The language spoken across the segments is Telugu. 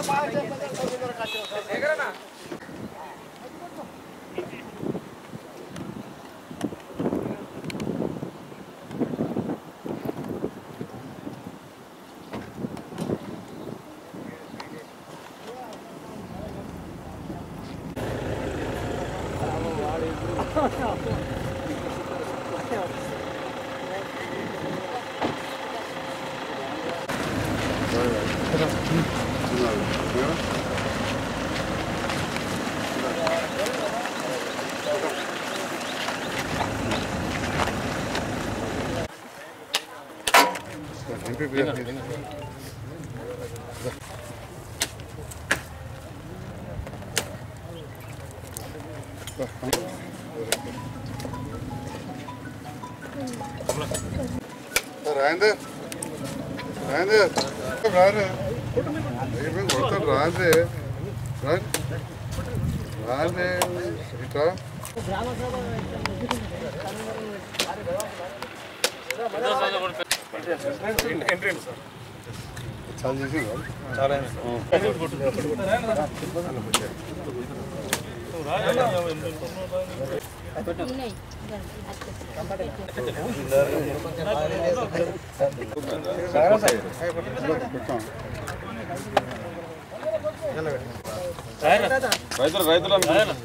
రాందే రాందే రానే అయిపోయింది కొడతాడు రాందే రాన్ రానే ఇట్లా చాలా చేసింది ఉన్నాయి రైతులు రైతులు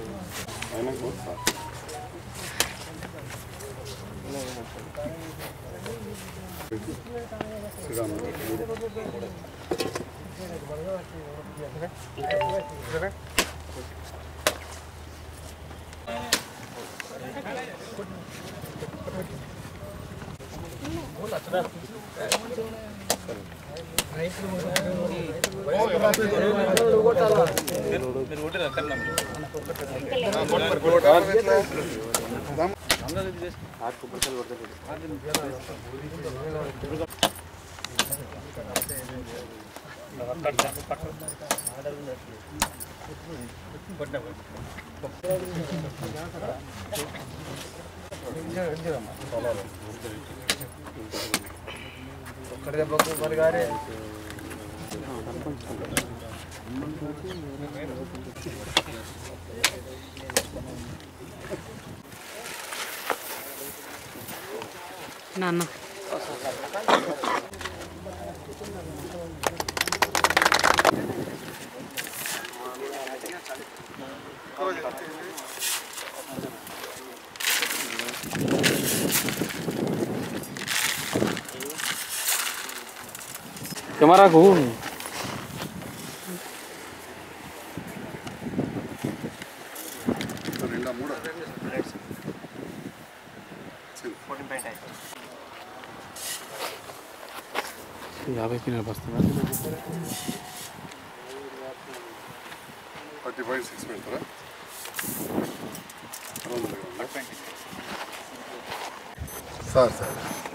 నాన్న కెమెరాకు రెండా మూడా యాభై కిలోల బస్తా ఫార్టీ పాయింట్ సిక్స్ పెడతారా సార్ సార్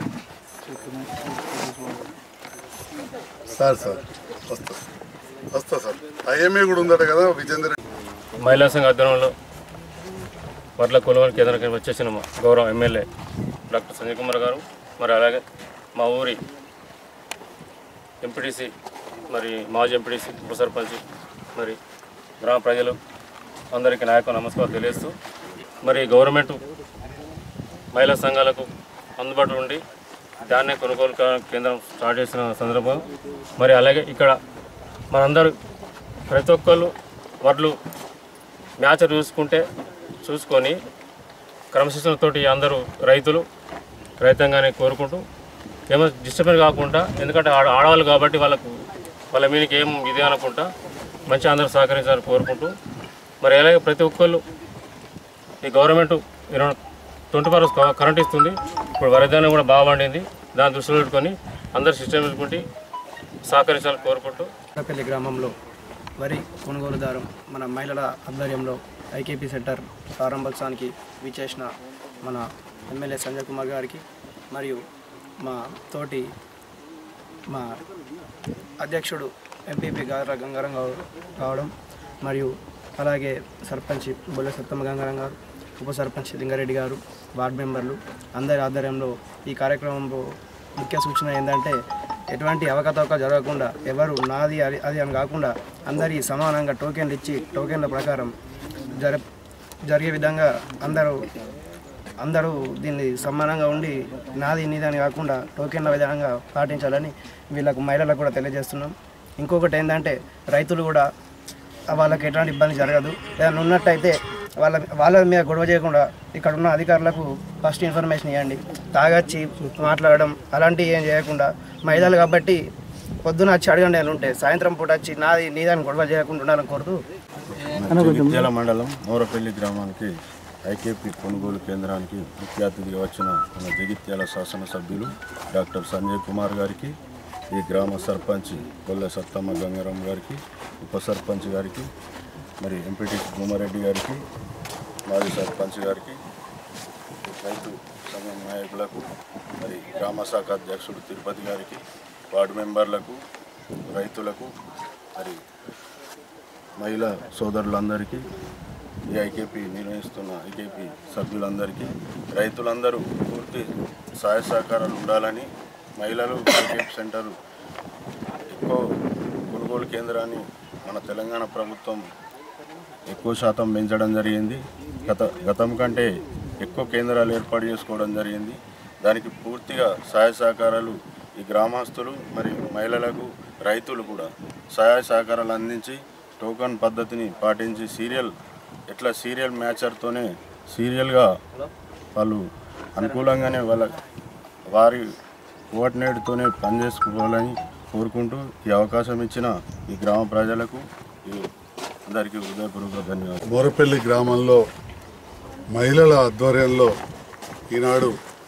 సార్ సార్ వస్తా వస్తా సార్ ఐఎంఏ కూడా ఉందట కదా విజేందర్ మహిళా సంఘ ఆధ్వర్యంలో వడ్ల కొనుగోలు కేంద్రానికి వచ్చేసిన మా గౌరవ ఎమ్మెల్యే డాక్టర్ సంజయ్ కుమార్ గారు మరి అలాగే మా ఊరి ఎంపీటీసీ మరి మాజీ ఎంపీటీసీ ఉప సర్పంచ్ మరి గ్రామ ప్రజలు అందరికీ నాయకు నమస్కారం తెలియజేస్తూ మరి గవర్నమెంట్ మహిళా సంఘాలకు అందుబాటులో ఉండి ధాన్య కొనుగోలు కా- కేంద్రం స్టార్ట్ చేసిన సందర్భం మరి అలాగే ఇక్కడ మనందరూ ప్రతి ఒక్కళ్ళు వడ్లు మ్యాచ్ చూసుకుంటే చూసుకొని క్రమశిక్షణతోటి అందరూ రైతులు రైతాంగాన్ని కోరుకుంటూ ఏమో డిస్టర్బెన్స్ కాకుండా ఎందుకంటే ఆడ ఆడవాళ్ళు కాబట్టి వాళ్ళకు వాళ్ళ మీదకి ఏం ఇది అనకుండా మంచి అందరూ సహకరించాలని కోరుకుంటూ మరి అలాగే ప్రతి ఒక్కళ్ళు ఈ గవర్నమెంట్ ఇరవై ట్వంటీ ఫోర్ అవర్స్ కరెంట్ ఇస్తుంది ఇప్పుడు వరదానం కూడా బాగా పండింది దాన్ని దృష్టిలో పెట్టుకొని అందరు సిస్టమ్ పెట్టుకుంటే సహకరించాలని కోరుకుంటూ కొత్తపల్లి గ్రామంలో వరి కొనుగోలుదారు మన మహిళల ఆధ్వర్యంలో ఐకేపీ సెంటర్ ప్రారంభోత్సవానికి విచ్చేసిన మన ఎమ్మెల్యే సంజయ్ కుమార్ గారికి మరియు మా తోటి మా అధ్యక్షుడు ఎంపీపీ గార గంగారం గారు రావడం మరియు అలాగే సర్పంచ్ బొల్ల సత్తమ్మ గంగారం గారు ఉప సర్పంచ్ లింగారెడ్డి గారు వార్డు మెంబర్లు అందరి ఆధ్వర్యంలో ఈ కార్యక్రమంలో ముఖ్య సూచన ఏంటంటే ఎటువంటి అవకతవక జరగకుండా ఎవరు నాది అది అది అని కాకుండా అందరి సమానంగా టోకెన్లు ఇచ్చి టోకెన్ల ప్రకారం జర జరిగే విధంగా అందరూ అందరూ దీన్ని సమానంగా ఉండి నాది నీదని కాకుండా టోకెన్ల విధంగా పాటించాలని వీళ్ళకు మహిళలకు కూడా తెలియజేస్తున్నాం ఇంకొకటి ఏంటంటే రైతులు కూడా వాళ్ళకి ఎట్లాంటి ఇబ్బంది జరగదు ఏదైనా ఉన్నట్టయితే వాళ్ళ వాళ్ళ మీద గొడవ చేయకుండా ఇక్కడ ఉన్న అధికారులకు ఫస్ట్ ఇన్ఫర్మేషన్ ఇవ్వండి తాగొచ్చి మాట్లాడడం అలాంటివి ఏం చేయకుండా మహిళలు కాబట్టి పొద్దున వచ్చి అడగండి అని ఉంటే సాయంత్రం పూట వచ్చి నాది నీదాన్ని గొడవ చేయకుండా ఉండాలని కోరుతూ జగిత్యాల మండలం మోరపల్లి గ్రామానికి ఐకేపీ కొనుగోలు కేంద్రానికి ముఖ్య అతిథిగా వచ్చిన మన జగిత్యాల శాసనసభ్యులు డాక్టర్ సంజయ్ కుమార్ గారికి ఈ గ్రామ సర్పంచ్ కొల్ల సత్తమ్మ గంగారాం గారికి ఉప సర్పంచ్ గారికి మరి ఎంపీటీ భూమారెడ్డి గారికి మాజీ సర్పంచ్ గారికి రైతు సంఘం నాయకులకు మరి గ్రామ శాఖ అధ్యక్షుడు తిరుపతి గారికి వార్డు మెంబర్లకు రైతులకు మరి మహిళా సోదరులందరికీ ఈ ఐకేపీ నిర్వహిస్తున్న ఐకేపీ సభ్యులందరికీ రైతులందరూ పూర్తి సహాయ సహకారాలు ఉండాలని మహిళలు ఐకేపీ సెంటర్ ఎక్కువ కొనుగోలు కేంద్రాన్ని మన తెలంగాణ ప్రభుత్వం ఎక్కువ శాతం పెంచడం జరిగింది గత గతం కంటే ఎక్కువ కేంద్రాలు ఏర్పాటు చేసుకోవడం జరిగింది దానికి పూర్తిగా సహాయ సహకారాలు ఈ గ్రామస్తులు మరియు మహిళలకు రైతులు కూడా సహాయ సహకారాలు అందించి టోకన్ పద్ధతిని పాటించి సీరియల్ ఎట్లా సీరియల్ మ్యాచర్తోనే సీరియల్గా వాళ్ళు అనుకూలంగానే వాళ్ళ వారి కోఆర్డినేట్తోనే పనిచేసుకోవాలని కోరుకుంటూ ఈ అవకాశం ఇచ్చిన ఈ గ్రామ ప్రజలకు ఈ అందరికీ హృదయపూర్వక ధన్యవాదాలు మోరపల్లి గ్రామంలో మహిళల ఆధ్వర్యంలో ఈనాడు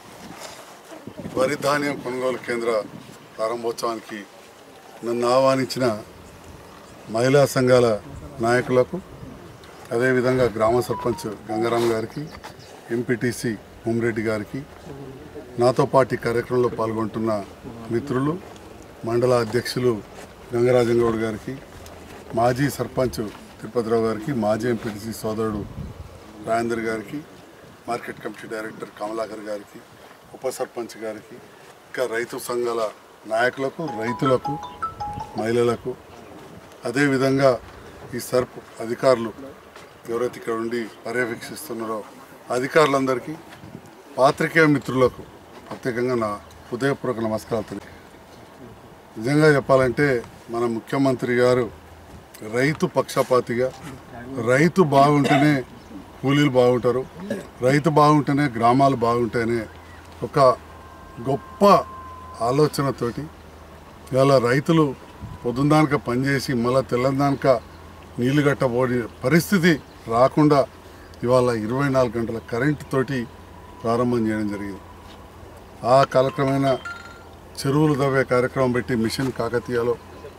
వరి ధాన్యం కొనుగోలు కేంద్ర ప్రారంభోత్సవానికి నన్ను ఆహ్వానించిన మహిళా సంఘాల నాయకులకు అదేవిధంగా గ్రామ సర్పంచ్ గంగారాం గారికి ఎంపీటీసీ భూమిరెడ్డి గారికి నాతో పాటు ఈ కార్యక్రమంలో పాల్గొంటున్న మిత్రులు మండల అధ్యక్షులు గంగరాజన్ గౌడ్ గారికి మాజీ సర్పంచ్ తిరుపతిరావు గారికి మాజీ ఎంపీటీసీ సోదరుడు రాజేందర్ గారికి మార్కెట్ కమిటీ డైరెక్టర్ కమలాకర్ గారికి ఉప సర్పంచ్ గారికి ఇంకా రైతు సంఘాల నాయకులకు రైతులకు మహిళలకు అదేవిధంగా ఈ సర్ప్ అధికారులు ఎవరైతే ఇక్కడ ఉండి పర్యవేక్షిస్తున్నారో అధికారులందరికీ పాత్రికేయ మిత్రులకు ప్రత్యేకంగా నా హృదయపూర్వక నమస్కారాలు తెలియ నిజంగా చెప్పాలంటే మన ముఖ్యమంత్రి గారు రైతు పక్షపాతిగా రైతు బాగుంటేనే కూలీలు బాగుంటారు రైతు బాగుంటేనే గ్రామాలు బాగుంటేనే ఒక గొప్ప ఆలోచనతోటి ఇవాళ రైతులు పొద్దున్నాక పనిచేసి మళ్ళీ తెల్లందాక నీళ్లు కట్టబోని పరిస్థితి రాకుండా ఇవాళ ఇరవై నాలుగు గంటల కరెంటు తోటి ప్రారంభం చేయడం జరిగింది ఆ కాలక్రమేణా చెరువులు తవ్వే కార్యక్రమం పెట్టి మిషన్ కాకతీయలో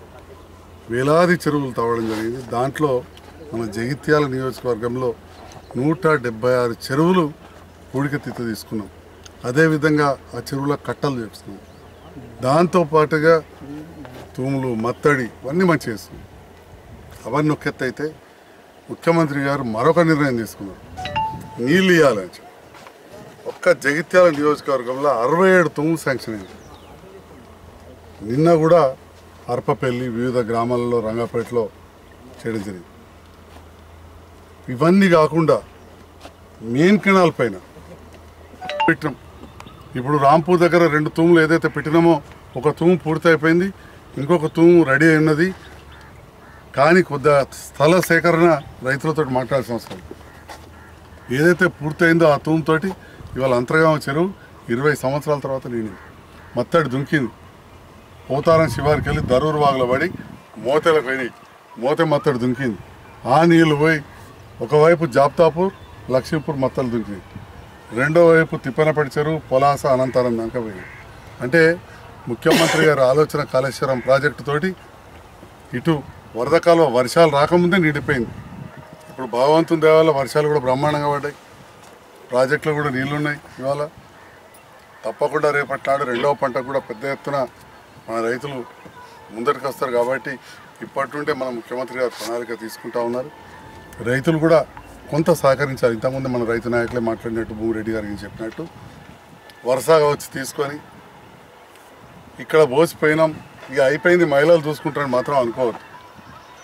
వేలాది చెరువులు తవ్వడం జరిగింది దాంట్లో మన జగిత్యాల నియోజకవర్గంలో నూట డెబ్బై ఆరు చెరువులు పూడికతీత తీసుకున్నాం అదేవిధంగా ఆ చెరువుల కట్టలు చేస్తున్నాం దాంతో పాటుగా తూములు మత్తడి ఇవన్నీ మంచి చేస్తున్నాం అవన్నీ ఒక ఎత్తు అయితే ముఖ్యమంత్రి గారు మరొక నిర్ణయం తీసుకున్నారు నీళ్ళు ఇవ్వాలని చెప్పి. ఒక్క జగిత్యాల నియోజకవర్గంలో అరవై ఏడు తూములు శాంక్షన్ అయింది నిన్న కూడా అర్పపల్లి వివిధ గ్రామాలలో రంగాపేటలో చేయడం జరిగింది ఇవన్నీ కాకుండా మెయిన్ కెనాల్ పైన పెట్టినాం ఇప్పుడు రాంపూర్ దగ్గర రెండు తూములు ఏదైతే పెట్టినామో ఒక తూము పూర్తి అయిపోయింది ఇంకొక తూము రెడీ అయినది కానీ కొద్దిగా స్థల సేకరణ రైతులతో మాట్లాడాల్సిన అవసరం ఉంది. ఏదైతే పూర్తయిందో ఆ తూముతోటి ఇవాళ అంతర్గామ చెరువు ఇరవై సంవత్సరాల తర్వాత నిండింది మత్తడి దుంకింది పోతారం శివారికి వెళ్ళి దరూరు వాగులో పడి మోతెలకు పోయినాయి మోతే మత్తడి దుంకింది ఆ నీళ్లు పోయి ఒకవైపు జాప్తాపూర్ లక్ష్మీపూర్ మత్తలు దుంకింది రెండో వైపు తిప్పనపడి చెరువు పొలాస అనంతరం దాకా పోయింది అంటే ముఖ్యమంత్రి గారి ఆలోచన కాళేశ్వరం ప్రాజెక్టు తోటి ఇటు వరద కాలువ వర్షాలు రాకముందే నిండిపోయింది ఇప్పుడు భగవంతుని దేవాల వర్షాలు కూడా బ్రహ్మాండంగా పడ్డాయి ప్రాజెక్టులో కూడా నీళ్లున్నాయి ఇవాళ తప్పకుండా రేపటి నాడు రెండవ పంట కూడా పెద్ద ఎత్తున మన రైతులు ముందరికి వస్తారు కాబట్టి ఇప్పటి నుండే మన ముఖ్యమంత్రి గారు ప్రణాళిక తీసుకుంటా ఉన్నారు రైతులు కూడా కొంత సహకరించాలి ఇంతకుముందు మన రైతు నాయకులే మాట్లాడినట్టు భూమిరెడ్డి గారికి చెప్పినట్టు వరుసగా వచ్చి తీసుకొని ఇక్కడ పోసిపోయినాం ఇక అయిపోయింది మహిళలు చూసుకుంటారని మాత్రం అనుకోవద్దు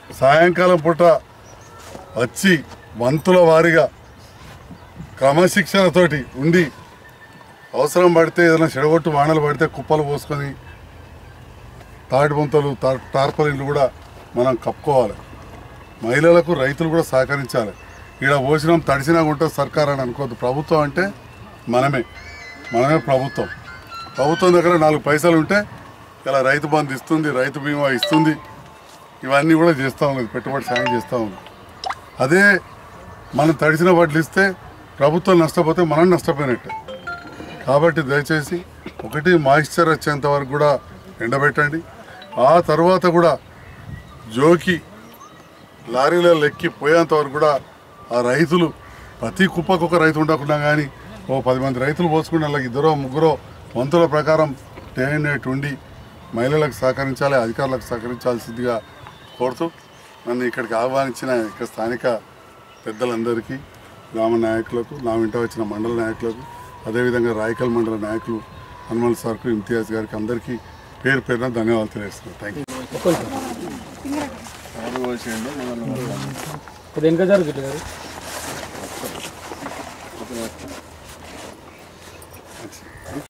సాయంకాలం పూట వచ్చి వంతుల వారీగా క్రమశిక్షణతోటి ఉండి అవసరం పడితే ఏదైనా చెడగొట్టు వానలు పడితే కుప్పలు పోసుకొని తాటి బొంతలు తా- టార్పలిన్లు కూడా మనం కప్పుకోవాలి మహిళలకు రైతులు కూడా సహకరించాలి ఇక్కడ పోసినాం తడిసినా ఉంటుంది సర్కార్ అని అనుకోవద్దు ప్రభుత్వం అంటే మనమే మనమే ప్రభుత్వం ప్రభుత్వం దగ్గర నాలుగు పైసలు ఉంటే ఇలా రైతు బంధు ఇస్తుంది రైతు బీమా ఇస్తుంది ఇవన్నీ కూడా చేస్తూ ఉన్నది పెట్టుబడి సాయం చేస్తూ ఉంది అదే మనం తడిసిన బట్టలు ఇస్తే ప్రభుత్వం నష్టపోతే మనం నష్టపోయినట్టే కాబట్టి దయచేసి ఒకటి మాయిశ్చర్ వచ్చేంత వరకు కూడా ఎండబెట్టండి ఆ తర్వాత కూడా జోకి లారీలలో ఎక్కి పోయేంత వరకు కూడా ఆ రైతులు ప్రతి కుప్పకు ఒక రైతు ఉండకుండా కానీ ఓ పది మంది రైతులు పోసుకుని అలాగే ఇద్దరో ముగ్గురో వంతుల ప్రకారం టేనేట్ ఉండి మహిళలకు సహకరించాలి అధికారులకు సహకరించాల్సిందిగా కోరుతూ నన్ను ఇక్కడికి ఆహ్వానించిన ఇక్కడ స్థానిక పెద్దలందరికీ గ్రామ నాయకులకు నా వెంట వచ్చిన మండల నాయకులకు అదేవిధంగా రాయకల్ మండల నాయకులు హనుమల్ సార్కు ఇమ్తియాజ్ గారికి అందరికీ పేరు పేరున ధన్యవాదాలు తెలియజేస్తున్నాను థ్యాంక్ యూ కొద్దిగా వెనక జరుగుతుంది గారు